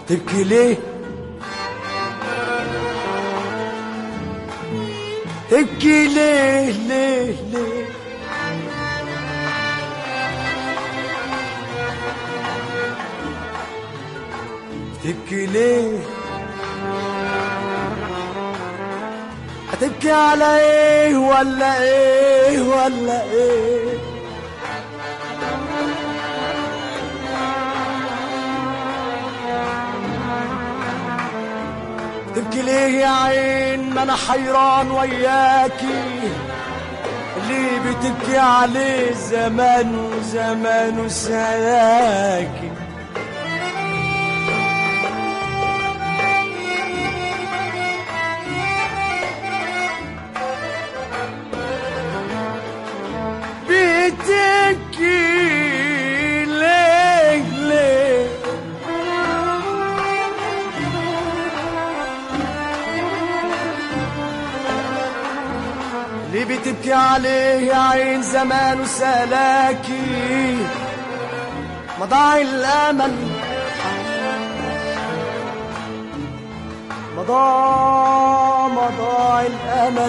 تبكي ليه تبكي ليه ليه ليه تبكي ليه هتبكي على ايه ولا ايه ولا ايه تبكي ليه يا عين ما انا حيران وياكي اللي بتبكي عليه زمان وزمان سلاكي بتبكي ليه ليه اللي بتبكي عليه يا عين زمان وسلاكي مضاع الامل مضى مضاع الامل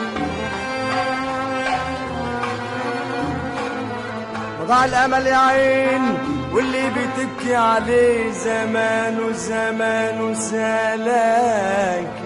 مضاع الامل يا عين واللي بتبكي عليه زمان وزمان وسلاكي